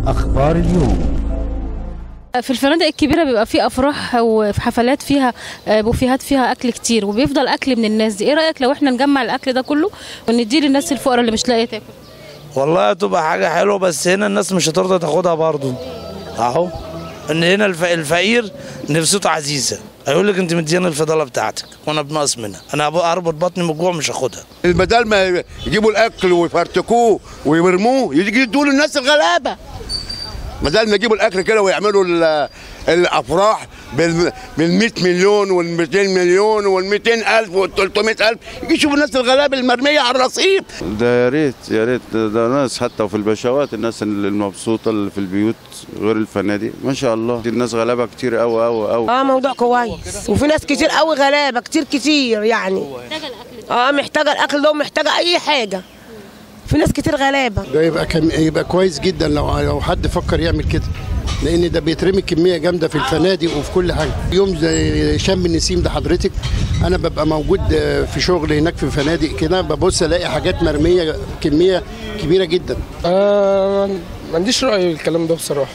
أخبار اليوم في الفنادق الكبيرة بيبقى في أفراح وفي حفلات فيها آه، بوفيهات فيها أكل كتير وبيفضل أكل من الناس دي إيه رأيك لو إحنا نجمع الأكل ده كله ونديه للناس الفقراء اللي مش لاقية تاكل والله تبقى حاجة حلوة بس هنا الناس مش هترضى تاخدها برضو اهو ان هنا الف... الفقير نفسيته عزيزة هيقول لك انت مدياني الفضالة بتاعتك وانا بنقص منها انا هبقى اربط بطني من الجوع مش هاخدها بدل ما يجيبوا الاكل ويفرتكوه ويرموه يجي يدوا للناس الغلابه بدل ما يجيبوا الاكل كده ويعملوا ال- الافراح بال 100 مليون وال 200 مليون وال 200 الف وال 300 الف يجي يشوفوا الناس الغلابه المرميه على الرصيف ده يا ريت يا ريت ده, ده ناس حتى وفي البشوات الناس المبسوطه اللي في البيوت غير الفنادق ما شاء الله الناس غلابه كتير قوي قوي قوي اه موضوع كويس وفي ناس كتير قوي غلابه كتير كتير يعني اه محتاجه الاكل ده ومحتاجه اي حاجه في ناس كتير غلابه ده يبقى كم يبقى كويس جدا لو لو حد فكر يعمل كده لان ده بيترمي كميه جامده في الفنادق وفي كل حاجه يوم زي شم النسيم ده حضرتك انا ببقى موجود في شغل هناك في فنادق كده ببص الاقي حاجات مرميه كميه كبيره جدا آه ما عنديش رأي الكلام ده بصراحة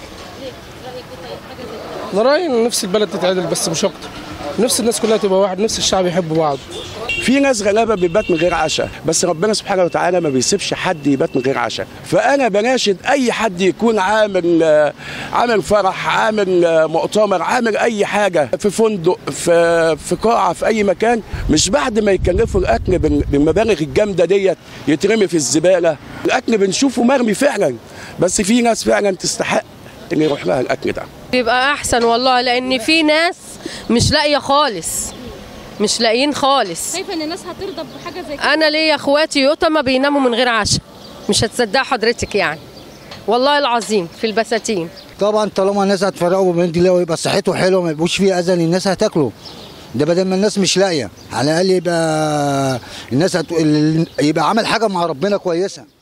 أنا رأيي إن نفس البلد تتعدل بس مش أكتر نفس الناس كلها تبقى واحد نفس الشعب يحب بعض في ناس غلابه بيبات من غير عشاء بس ربنا سبحانه وتعالى ما بيسيبش حد يبات من غير عشاء فانا بناشد اي حد يكون عامل آه، عامل فرح عامل آه، مؤتمر عامل اي حاجه في فندق في في قاعه في اي مكان مش بعد ما يكلفوا الاكل بال- بالمبالغ الجامده ديت يترمي في الزباله الاكل بنشوفه مرمي فعلا بس في ناس فعلا تستحق ان يروح لها الاكل ده بيبقى احسن والله لان في ناس مش لاقيه خالص مش لاقيين خالص شايفة إن الناس هترضى بحاجة زي كده انا ليا اخواتي يتامى بيناموا من غير عشاء مش هتصدق حضرتك يعني والله العظيم في البساتين طبعا طالما الناس هتفرقوا من دي لو يبقى صحته حلوه ما يبقوش فيه اذى الناس هتاكله ده بدل ما الناس مش لاقيه على الاقل يبقى الناس هت... يبقى عمل حاجه مع ربنا كويسه